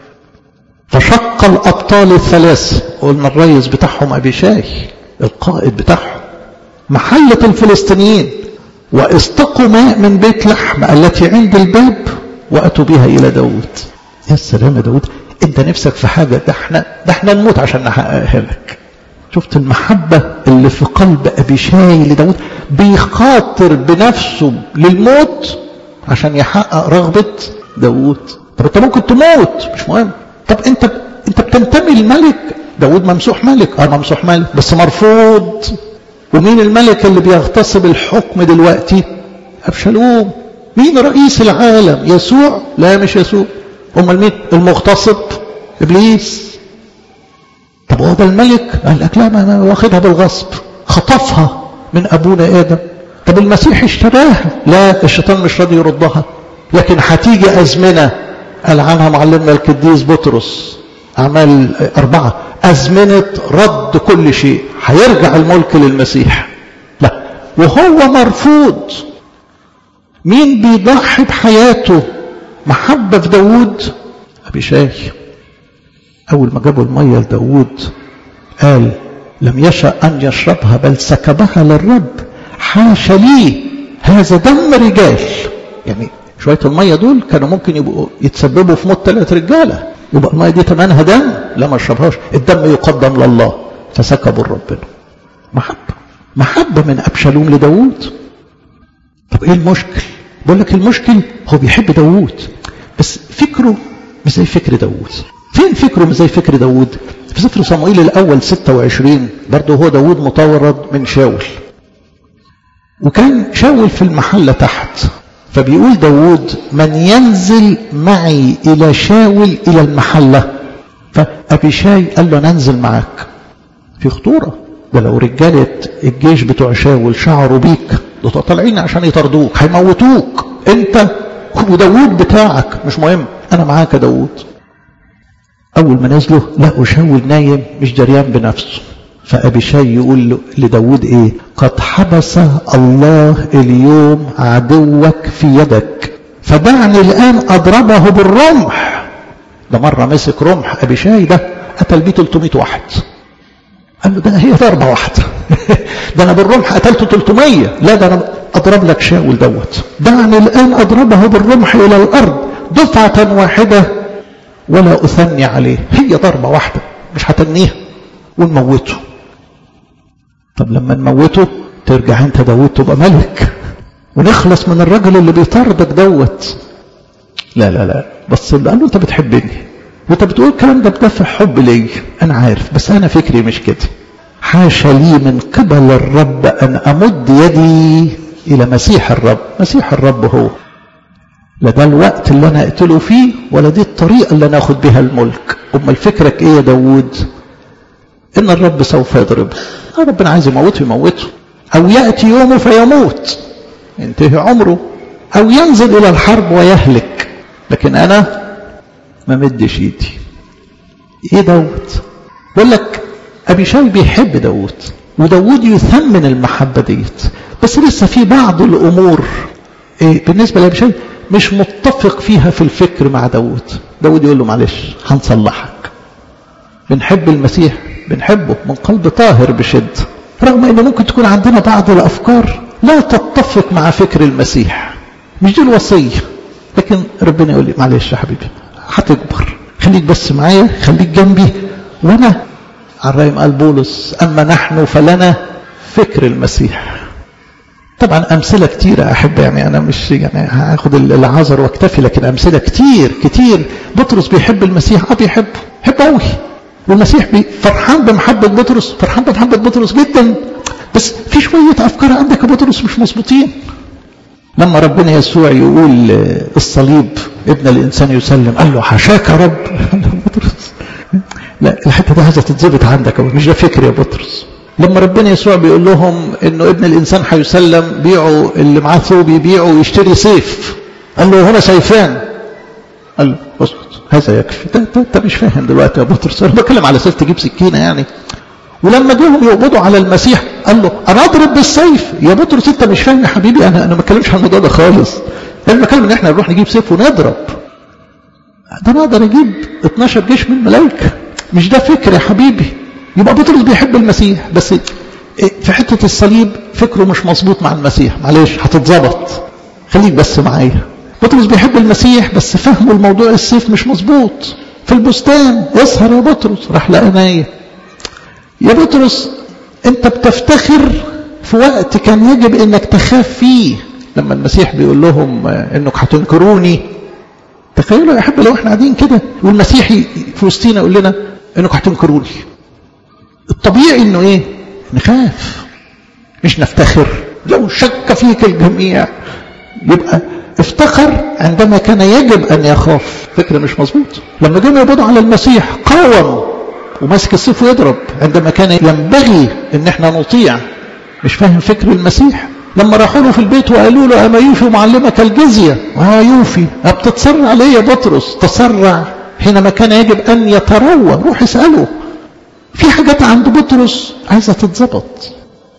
فشق الأبطال الثلاثة قلنا الرئيس بتاعهم أبي شاي القائد بتاعهم محلة الفلسطينيين واستقوا ماء من بيت لحم التي عند الباب وأتوا بها إلى داود يا سلام يا داود انت نفسك في حاجة ده احنا, ده احنا نموت عشان نحققها لك شفت المحبة اللي في قلب أبي شاي لداود بيخاطر بنفسه للموت عشان يحقق رغبة داود طب انت ممكن تموت مش مهم طب انت انت بتنتمي للملك داود ممسوح ملك اه ممسوح ملك بس مرفوض ومين الملك اللي بيغتصب الحكم دلوقتي ابشالوم مين رئيس العالم يسوع لا مش يسوع امال مين المغتصب ابليس طب هو ده الملك قال لك لا ما واخدها بالغصب خطفها من ابونا ادم طب المسيح اشتراها لا الشيطان مش راضي يردها لكن هتيجي ازمنه قال عنها معلمنا القديس بطرس أعمال أربعة أزمنة رد كل شيء هيرجع الملك للمسيح لا وهو مرفوض مين بيضحي بحياته محبة في داود أبي شاي أول ما جابوا المية لداود قال لم يشأ أن يشربها بل سكبها للرب حاشا لي هذا دم رجال يعني شوية المية دول كانوا ممكن يبقوا يتسببوا في موت ثلاث رجالة يبقى المية دي تمنها دم لا ما اشربهاش الدم يقدم لله فسكبوا ربنا محبة محبة من أبشالوم لداود طب ايه المشكل بقول لك المشكل هو بيحب داود بس فكره مش زي فكر داود فين فكره مش زي فكر داود في سفر صموئيل الأول 26 برضه هو داود مطورد من شاول وكان شاول في المحلة تحت فبيقول داود من ينزل معي إلى شاول إلى المحلة فأبي شاي قال له ننزل معاك في خطورة ده لو رجالة الجيش بتوع شاول شعروا بيك ده طالعين عشان يطردوك هيموتوك انت وداود بتاعك مش مهم انا معاك يا داود اول ما نزلوا لقوا شاول نايم مش جريان بنفسه فأبي شاي يقول له لداود ايه قد حبس الله اليوم عدوك في يدك فدعني الآن أضربه بالرمح ده مرة مسك رمح أبي شاي ده قتل بيه 300 واحد قال له ده هي ضربة واحدة ده أنا بالرمح قتلته 300 لا ده أنا أضرب لك شاول دوت دعني الآن أضربه بالرمح إلى الأرض دفعة واحدة ولا أثني عليه هي ضربة واحدة مش هتنيها ونموته طب لما نموته ترجع انت داود تبقى ملك ونخلص من الرجل اللي بيطاردك دوت لا لا لا بس قال له انت بتحبني وانت بتقول الكلام ده بدافع حب لي انا عارف بس انا فكري مش كده حاشا لي من قبل الرب ان امد يدي الى مسيح الرب مسيح الرب هو لا ده الوقت اللي انا اقتله فيه ولا دي الطريقه اللي انا اخد بها الملك امال فكرك ايه يا داود ان الرب سوف يضربه ربنا عايز يموته يموته او ياتي يومه فيموت ينتهي عمره او ينزل الى الحرب ويهلك لكن انا ما مدش ايدي ايه داود بقول لك ابي شاي بيحب داود وداود يثمن المحبه ديت بس لسه في بعض الأمور إيه بالنسبة لأبشاي مش متفق فيها في الفكر مع داود داود يقول له معلش هنصلحك بنحب المسيح بنحبه من قلب طاهر بشد رغم ان ممكن تكون عندنا بعض الافكار لا تتفق مع فكر المسيح مش دي الوصيه لكن ربنا يقول لي معلش يا حبيبي هتكبر خليك بس معايا خليك جنبي وانا على الرايم قال بولس اما نحن فلنا فكر المسيح طبعا امثله كتيره احب يعني انا مش يعني هاخد العذر واكتفي لكن امثله كتير كتير بطرس بيحب المسيح اه بيحبه بيحبه قوي والمسيح بي فرحان بمحبه بطرس فرحان بمحبه بطرس جدا بس في شويه افكار عندك يا بطرس مش مظبوطين لما ربنا يسوع يقول الصليب ابن الانسان يسلم قال له حاشاك يا رب بطرس لا الحته دي عايزه تتظبط عندك مش ده فكر يا بطرس لما ربنا يسوع بيقول لهم انه ابن الانسان هيسلم بيعوا اللي معاه ثوب يبيعوا ويشتري سيف قال له هنا سيفان قال له اسكت هذا يكفي ده انت مش فاهم دلوقتي يا بطرس انا بتكلم على سيف تجيب سكينه يعني ولما جيهم يقبضوا على المسيح قال له انا اضرب بالسيف يا بطرس انت مش فاهم يا حبيبي انا انا ما بتكلمش عن الموضوع ده خالص انا بتكلم ان احنا نروح نجيب سيف ونضرب ده انا اقدر اجيب 12 جيش من الملائكه مش ده فكر يا حبيبي يبقى بطرس بيحب المسيح بس في حته الصليب فكره مش مظبوط مع المسيح معلش هتتظبط خليك بس معايا بطرس بيحب المسيح بس فهمه الموضوع السيف مش مظبوط في البستان اسهر يا بطرس راح لقى نايم يا بطرس انت بتفتخر في وقت كان يجب انك تخاف فيه لما المسيح بيقول لهم انك هتنكروني تخيلوا يا احبه لو احنا قاعدين كده والمسيحي في وسطينا يقول لنا انك هتنكروني الطبيعي انه ايه نخاف مش نفتخر لو شك فيك الجميع يبقى افتخر عندما كان يجب ان يخاف فكرة مش مظبوط لما جم يقبضوا على المسيح قاوموا وماسك السيف ويضرب عندما كان ينبغي ان احنا نطيع مش فاهم فكر المسيح لما راحوا له في البيت وقالوا له اما يوفي معلمك الجزيه اه يوفي بتتسرع ليه يا بطرس تسرع حينما كان يجب ان يتروى روح اساله في حاجات عند بطرس عايزه تتظبط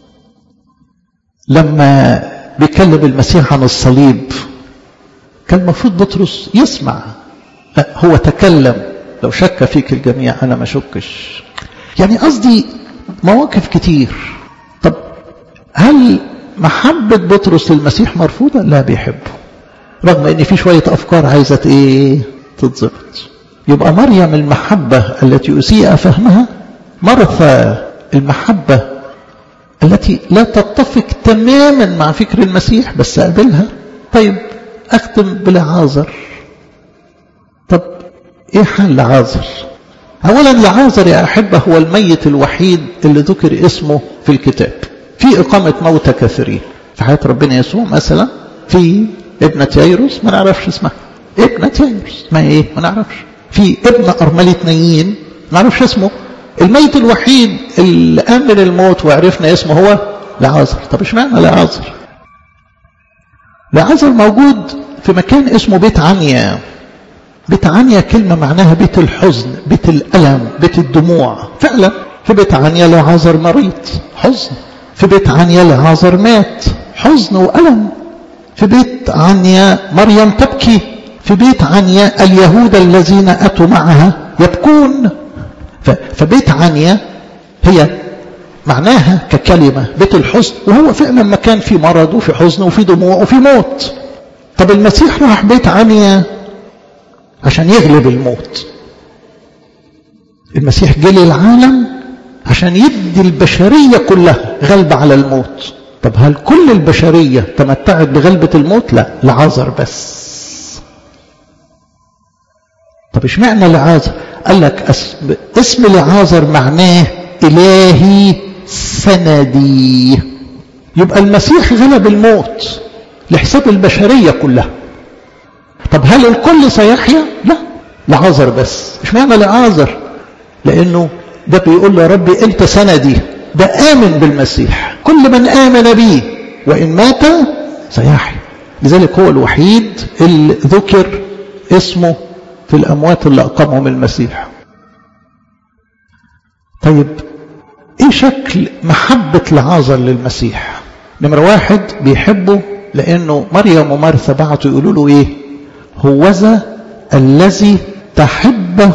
لما بيكلم المسيح عن الصليب كان المفروض بطرس يسمع لا هو تكلم لو شك فيك الجميع انا ما شكش يعني قصدي مواقف كتير طب هل محبة بطرس للمسيح مرفوضة لا بيحبه رغم ان في شوية افكار عايزة ايه تتظبط يبقى مريم المحبة التي اسيء فهمها مرثى المحبة التي لا تتفق تماما مع فكر المسيح بس قابلها طيب اختم بلعازر طب ايه حال لعازر اولا لعازر يا احبه هو الميت الوحيد اللي ذكر اسمه في الكتاب في اقامه موتى كثيرين في حياه ربنا يسوع مثلا في ابنه يايروس ما نعرفش اسمها ابنه يايروس ما ايه ما نعرفش في ابن ارمله نايين ما نعرفش اسمه الميت الوحيد اللي امن الموت وعرفنا اسمه هو لعازر طب اشمعنى لعازر لعازر موجود في مكان اسمه بيت عنيا بيت عنيا كلمة معناها بيت الحزن بيت الألم بيت الدموع فعلا في بيت عنيا لعازر مريض حزن في بيت عنيا لعازر مات حزن وألم في بيت عنيا مريم تبكي في بيت عنيا اليهود الذين أتوا معها يبكون فبيت عنيا هي معناها ككلمة بيت الحزن وهو فعلا مكان فيه مرض وفي حزن وفي دموع وفي موت طب المسيح راح بيت عنيا عشان يغلب الموت المسيح جه للعالم عشان يدي البشرية كلها غلبة على الموت طب هل كل البشرية تمتعت بغلبة الموت لا لعازر بس طب اشمعنى لعازر قال لك اسم, اسم لعازر معناه إلهي سندي يبقى المسيح غلب الموت لحساب البشرية كلها طب هل الكل سيحيا لا لعازر بس اشمعنى لعازر لانه ده بيقول له يا ربي انت سندي ده امن بالمسيح كل من امن بي وان مات سيحيا لذلك هو الوحيد اللي ذكر اسمه في الاموات اللي اقامهم المسيح طيب ايه شكل محبة لعازر للمسيح نمرة واحد بيحبه لأنه مريم ومرثا بعتوا يقولوا له إيه هوذا الذي تحبه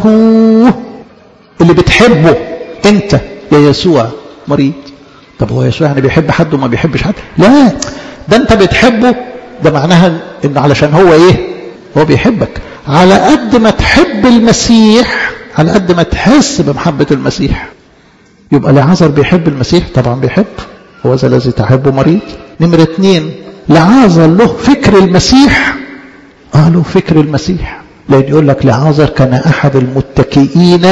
اللي بتحبه أنت يا يسوع مريض طب هو يسوع يعني بيحب حد وما بيحبش حد لا ده أنت بتحبه ده معناها إنه علشان هو إيه هو بيحبك على قد ما تحب المسيح على قد ما تحس بمحبة المسيح يبقى لعازر بيحب المسيح طبعا بيحب هو ذا الذي تحبه مريض نمرة اتنين لعازر له فكر المسيح اه له فكر المسيح لأن يقول لك لعازر كان أحد المتكئين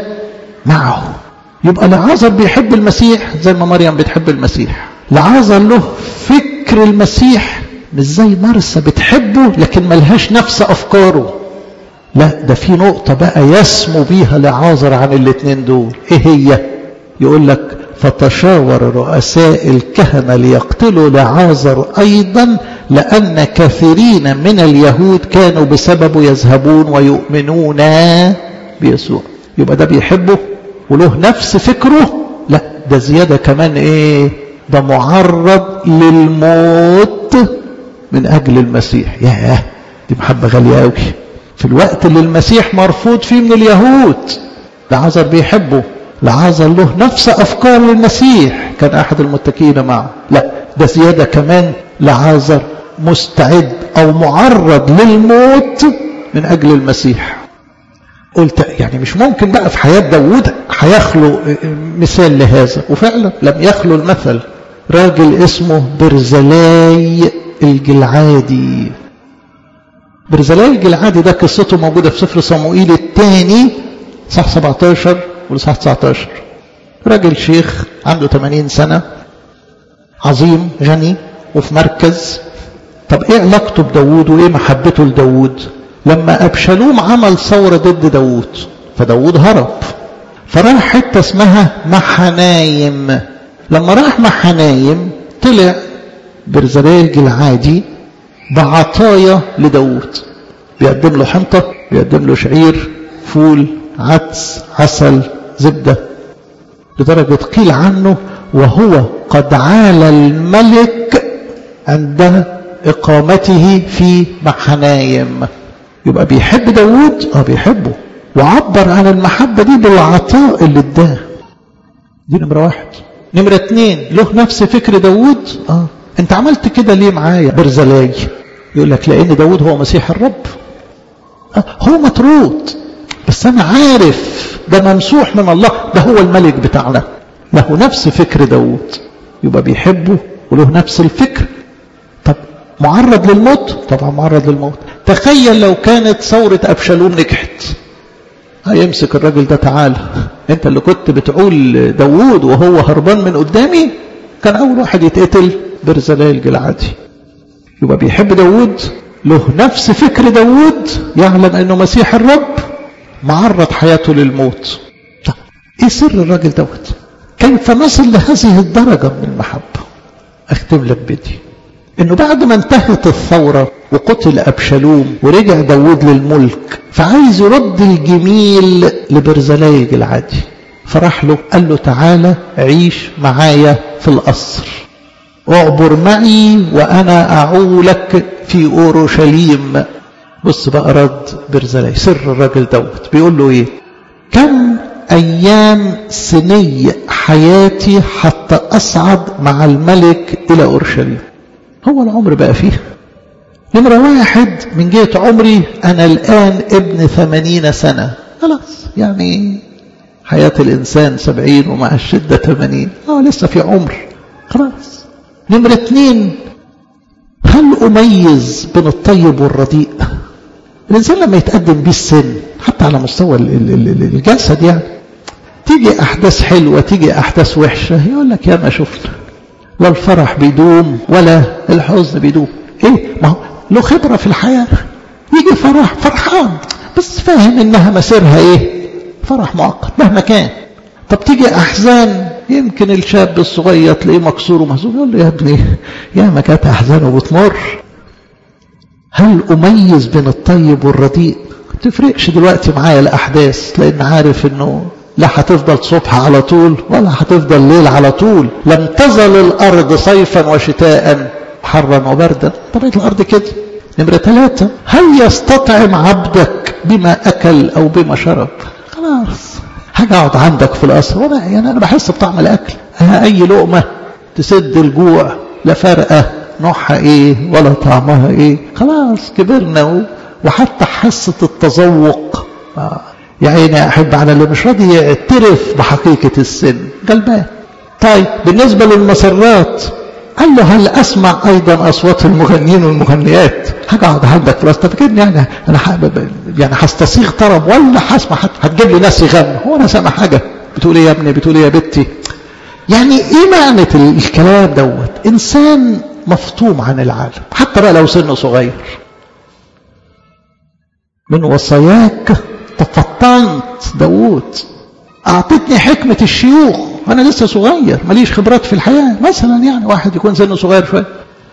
معه يبقى لعازر بيحب المسيح زي ما مريم بتحب المسيح لعازر له فكر المسيح مش زي مرسى بتحبه لكن ملهاش نفس أفكاره لا ده في نقطة بقى يسمو بيها لعازر عن الاثنين دول ايه هي يقول لك فتشاور رؤساء الكهنة ليقتلوا لعازر أيضا لأن كثيرين من اليهود كانوا بسببه يذهبون ويؤمنون بيسوع يبقى ده بيحبه وله نفس فكره لا ده زيادة كمان ايه ده معرض للموت من أجل المسيح ياه دي محبة غالية قوي في الوقت اللي المسيح مرفوض فيه من اليهود لعازر بيحبه لعازر له نفس أفكار المسيح كان أحد المتكئين معه لا ده زيادة كمان لعازر مستعد أو معرض للموت من أجل المسيح قلت يعني مش ممكن بقى في حياة داود هيخلو مثال لهذا وفعلا لم يخلو المثل راجل اسمه برزلاي الجلعادي برزلاي الجلعادي ده قصته موجودة في سفر صموئيل الثاني صح 17 ولصح 19 راجل شيخ عنده 80 سنة عظيم غني وفي مركز طب ايه علاقته بداود وايه محبته لداود لما ابشالوم عمل ثورة ضد داود فداود هرب فراح حتة اسمها محنايم لما راح محنايم طلع برزلاج العادي بعطايا لداود بيقدم له حنطة بيقدم له شعير فول عدس عسل زبدة لدرجة قيل عنه وهو قد عال الملك عند إقامته في محنايم يبقى بيحب داود اه بيحبه وعبر عن المحبة دي بالعطاء اللي اداه دي نمرة واحد نمرة اتنين له نفس فكر داود اه انت عملت كده ليه معايا برزلاي يقول لك لان داود هو مسيح الرب آه هو مطرود بس انا عارف ده ممسوح من الله ده هو الملك بتاعنا له نفس فكر داود يبقى بيحبه وله نفس الفكر طب معرض للموت طبعا معرض للموت تخيل لو كانت ثورة أبشالوم نجحت هيمسك الراجل ده تعالى انت اللي كنت بتقول داوود وهو هربان من قدامي كان أول واحد يتقتل برزلاي الجلعادي يبقى بيحب داوود له نفس فكر داوود يعلم انه مسيح الرب معرض حياته للموت طب ايه سر الراجل دوت كيف نصل لهذه الدرجة من المحبة اختم لك بدي انه بعد ما انتهت الثورة وقتل ابشالوم ورجع داود للملك فعايز يرد الجميل لبرزلاي العادي فراح له قال له تعالى عيش معايا في القصر اعبر معي وانا اعولك في اورشليم بص بقى رد برزلاي سر الراجل دوت بيقول له ايه كم ايام سني حياتي حتى اصعد مع الملك الى اورشليم هو العمر بقى فيه نمرة واحد من جهة عمري أنا الآن ابن ثمانين سنة خلاص يعني حياة الإنسان سبعين ومع الشدة ثمانين آه لسه في عمر خلاص نمرة اتنين هل أميز بين الطيب والرديء الإنسان لما يتقدم بيه السن حتى على مستوى الجسد يعني تيجي أحداث حلوة تيجي أحداث وحشة يقول لك يا ما شفنا لا الفرح بيدوم ولا الحزن بيدوم ايه ما هو له خبرة في الحياة يجي فرح فرحان بس فاهم انها مسيرها ايه فرح مؤقت مهما كان طب تيجي احزان يمكن الشاب الصغير تلاقيه مكسور ومهزوم يقول له يا ابني يا ما كانت احزان وبتمر هل اميز بين الطيب والرديء تفرقش دلوقتي معايا الاحداث لان عارف انه لا هتفضل صبح على طول ولا هتفضل ليل على طول لم تزل الأرض صيفا وشتاء حرا وبردا طبيعة الأرض كده نمرة ثلاثة هل يستطعم عبدك بما أكل أو بما شرب خلاص حاجة أقعد عندك في القصر وأنا يعني أنا بحس بطعم الأكل أي لقمة تسد الجوع لا فارقة نوعها إيه ولا طعمها إيه خلاص كبرنا وحتى حاسة التذوق آه. يا عيني أحب على اللي مش راضي يعترف بحقيقة السن قلبان طيب بالنسبة للمسرات قال له هل أسمع أيضا أصوات المغنيين والمغنيات هقعد عندك في فاكرني يعني أنا حابب يعني هستصيغ طرب ولا هسمع هتجيب لي ناس يغنوا هو أنا سامع حاجة بتقول إيه يا ابني بتقول إيه يا بنتي يعني إيه معنى الكلام دوت إنسان مفطوم عن العالم حتى بقى لو سنه صغير من وصاياك تفطنت داوود أعطتني حكمة الشيوخ وأنا لسه صغير ماليش خبرات في الحياة مثلا يعني واحد يكون سنه صغير شوية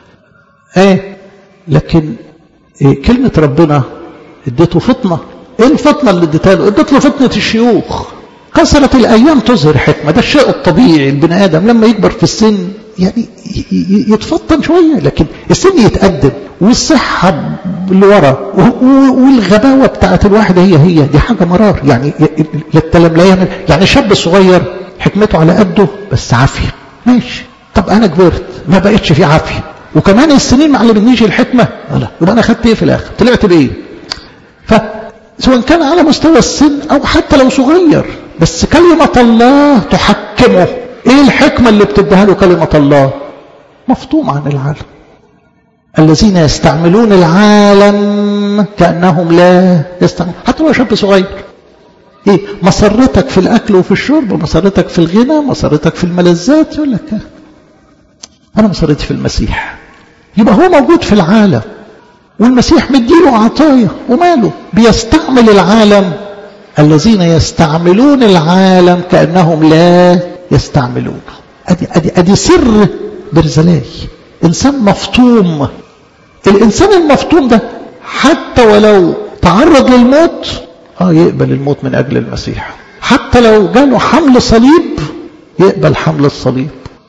ايه لكن إيه كلمة ربنا اديته فطنة ايه الفطنة اللي اديتها له اديت له فطنة الشيوخ كثرة الأيام تظهر حكمة ده الشيء الطبيعي البني آدم لما يكبر في السن يعني يتفطن شوية لكن السن يتقدم والصحة لورا والغباوة بتاعت الواحد هي هي دي حاجة مرار يعني للتلم لا يعمل يعني الشاب الصغير حكمته على قده بس عافية ماشي طب أنا كبرت ما بقتش في عافية وكمان السنين ما علمنيش الحكمة لا يبقى أنا خدت إيه في الآخر طلعت بإيه فسواء كان على مستوى السن أو حتى لو صغير بس كلمة الله تحكمه ايه الحكمة اللي بتديها له كلمة الله مفطوم عن العالم الذين يستعملون العالم كأنهم لا يستعملون حتى لو شاب صغير ايه مسرتك في الاكل وفي الشرب مسرتك في الغنى مسرتك في الملذات يقول لك انا مسرتي في المسيح يبقى هو موجود في العالم والمسيح مديله عطايا وماله بيستعمل العالم الذين يستعملون العالم كأنهم لا يستعملونه أدي, أدي, أدي سر برزلاي إنسان مفطوم الإنسان المفطوم ده حتى ولو تعرض للموت آه يقبل الموت من أجل المسيح حتى لو جاله حمل صليب يقبل حمل الصليب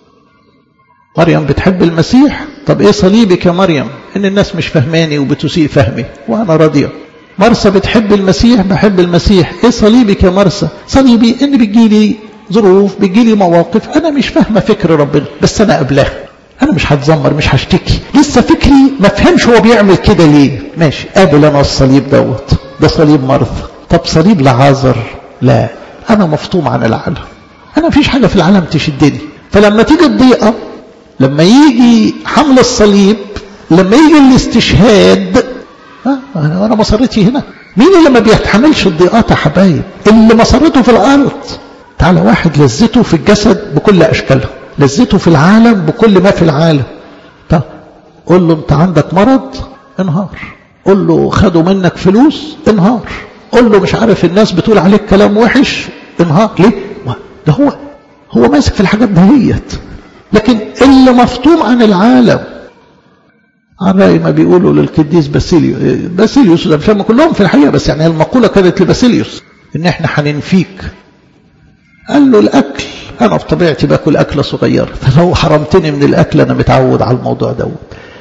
مريم بتحب المسيح طب ايه صليبك يا مريم ان الناس مش فهماني وبتسيء فهمي وانا راضيه مرسى بتحب المسيح بحب المسيح ايه صليبك يا مرسى صليبي ان بتجيلي ظروف بتجيلي مواقف انا مش فاهمه فكر ربنا بس انا قبلها انا مش هتذمر مش هشتكي لسه فكري ما فهمش هو بيعمل كده ليه ماشي قابل انا الصليب دوت ده صليب مرثى طب صليب لعازر لا انا مفطوم عن العالم انا مفيش حاجه في العالم تشدني فلما تيجي الضيقه لما يجي حمل الصليب لما يجي الاستشهاد أنا أنا مسرتي هنا مين اللي ما بيتحملش الضيقات يا حبايب اللي مسرته في الأرض تعالى واحد لذته في الجسد بكل أشكالها لذته في العالم بكل ما في العالم طب قول له أنت عندك مرض انهار قول له خدوا منك فلوس انهار قول له مش عارف الناس بتقول عليك كلام وحش انهار ليه ده هو هو ماسك في الحاجات دهيت لكن اللي مفطوم عن العالم عن رأي ما بيقولوا للقديس باسيليوس باسيليوس ده مش هم كلهم في الحقيقة بس يعني المقولة كانت لباسيليوس ان احنا هننفيك قال له الاكل انا بطبيعتي باكل اكلة صغيرة فلو حرمتني من الاكل انا متعود على الموضوع دوت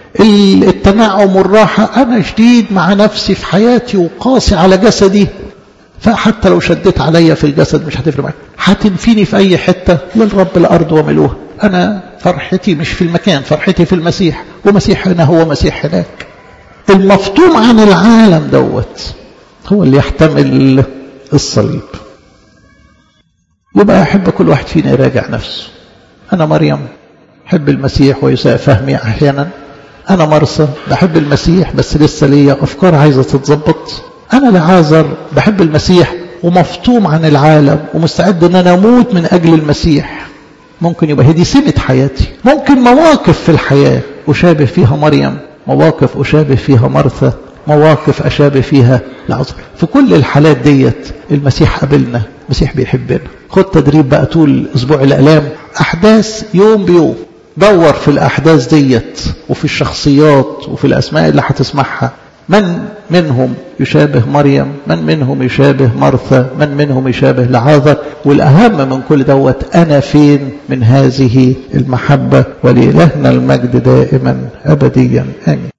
التنعم والراحة انا شديد مع نفسي في حياتي وقاسي على جسدي فحتى لو شديت عليا في الجسد مش هتفرق معايا هتنفيني في اي حتة للرب الارض وملوها انا فرحتي مش في المكان فرحتي في المسيح ومسيح هنا هو مسيح هناك المفطوم عن العالم دوت هو اللي يحتمل الصليب يبقى أحب كل واحد فينا يراجع نفسه أنا مريم أحب المسيح ويساء فهمي أحيانا أنا مرسى بحب المسيح بس لسه ليا أفكار عايزة تتظبط أنا لعازر بحب المسيح ومفطوم عن العالم ومستعد أن أنا أموت من أجل المسيح ممكن يبقى هي دي سمة حياتي ممكن مواقف في الحياة أشابه فيها مريم مواقف أشابه فيها مرثى مواقف أشابه فيها العذر في كل الحالات ديت المسيح قابلنا المسيح بيحبنا خد تدريب بقى طول أسبوع الألام أحداث يوم بيوم دور في الأحداث ديت وفي الشخصيات وفي الأسماء اللي هتسمعها من منهم يشابه مريم من منهم يشابه مرثا من منهم يشابه لعاذر والأهم من كل دوت أنا فين من هذه المحبة ولإلهنا المجد دائما أبديا آمين